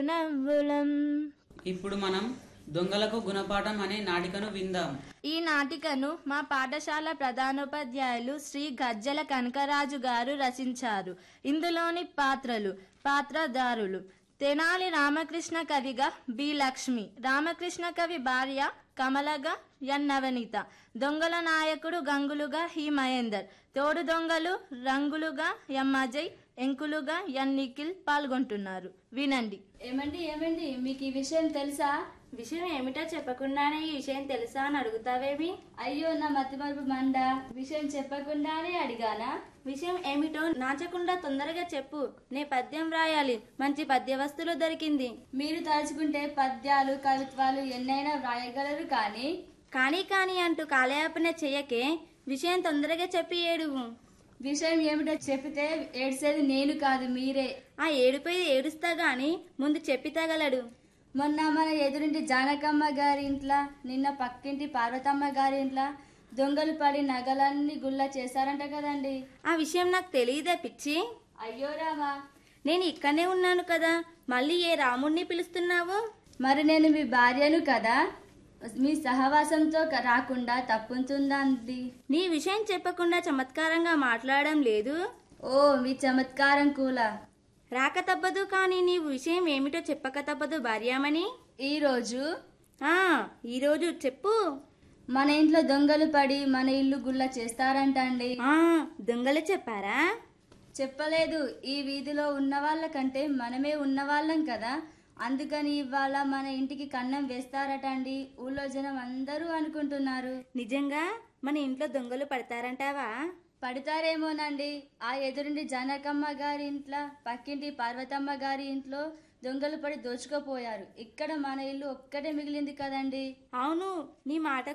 నవ్వులం ఇప్పుడు మనం దొంగలకు గుణపాఠం అనే నాటికను విందాం ఈ నాటికను మా పాఠశాల ప్రధానోపాధ్యాయులు శ్రీ గజ్జల కనకరాజు గారు రచించారు ఇందులోని పాత్రలు పాత్రధారులు తెనాలి రామకృష్ణ కవిగా బి లక్ష్మి రామకృష్ణ కవి భార్య కమలగా ఎన్ నవనీత దొంగల నాయకుడు గంగులుగా హి మహేందర్ తోడు దొంగలు రంగులుగా ఎం అజయ్ ఎంకులుగా ఎన్ నిఖిల్ పాల్గొంటున్నారు వినండి ఏమండి ఏమండి మీకు ఈ విషయం తెలుసా విషయం ఏమిటో చెప్పకుండానే ఈ విషయం తెలుసా అని అడుగుతావేమి అయ్యో నా మతిమరుపు మండ విషయం చెప్పకుండానే అడిగానా విషయం ఏమిటో నాచకుండా తొందరగా చెప్పు నే పద్యం రాయాలి మంచి పద్య వస్తువులు దొరికింది మీరు తలుచుకుంటే పద్యాలు కవిత్వాలు ఎన్నైనా వ్రాయగలరు కానీ కానీ కానీ అంటూ కాలయాపన చెయ్యకే విషయం తొందరగా చెప్పి ఏడువు విషయం ఏమిటో చెప్పితే ఏడ్చేది నేను కాదు మీరే ఆ ఏడుపై ఏడుస్తా గాని ముందు చెప్పి తగలడు మొన్న మన ఎదురింటి జానకమ్మ గారి ఇంట్లో నిన్న పక్కింటి పార్వతమ్మ గారి ఇంట్లో దొంగలు పడి నగలన్నీ గుల్ల చేశారంట కదండి ఆ విషయం నాకు తెలియదే పిచ్చి అయ్యో రామా నేను ఇక్కడనే ఉన్నాను కదా మళ్ళీ ఏ రాముణ్ణి పిలుస్తున్నావు మరి నేను మీ భార్యను కదా మీ సహవాసంతో క- రాకుండా తప్పుతుందా అంది నీ విషయం చెప్పకుండా చమత్కారంగా మాట్లాడడం లేదు ఓ మీ చమత్కారం కూల రాక తప్పదు కానీ నీవు విషయం ఏమిటో చెప్పక తప్పదు భార్యామణి ఈరోజు ఆ ఈరోజు చెప్పు మన ఇంట్లో దొంగలు పడి మన ఇల్లు గుల్ల చేస్తారంట అండి ఆ దొంగలు చెప్పారా చెప్పలేదు ఈ వీధిలో ఉన్న వాళ్ళకంటే మనమే ఉన్నవాళ్ళం కదా అందుకని ఇవాళ మన ఇంటికి కన్నం వేస్తారట అండి ఊళ్ళో జనం అందరూ అనుకుంటున్నారు నిజంగా మన ఇంట్లో దొంగలు పడతారంటావా పడతారేమోనండి ఆ ఎదురుండి జనకమ్మ గారి ఇంట్లో పక్కింటి పార్వతమ్మ గారి ఇంట్లో దొంగలు పడి దోచుకోపోయారు ఇక్కడ మన ఇల్లు ఒక్కటే మిగిలింది కదండి అవును నీ మాట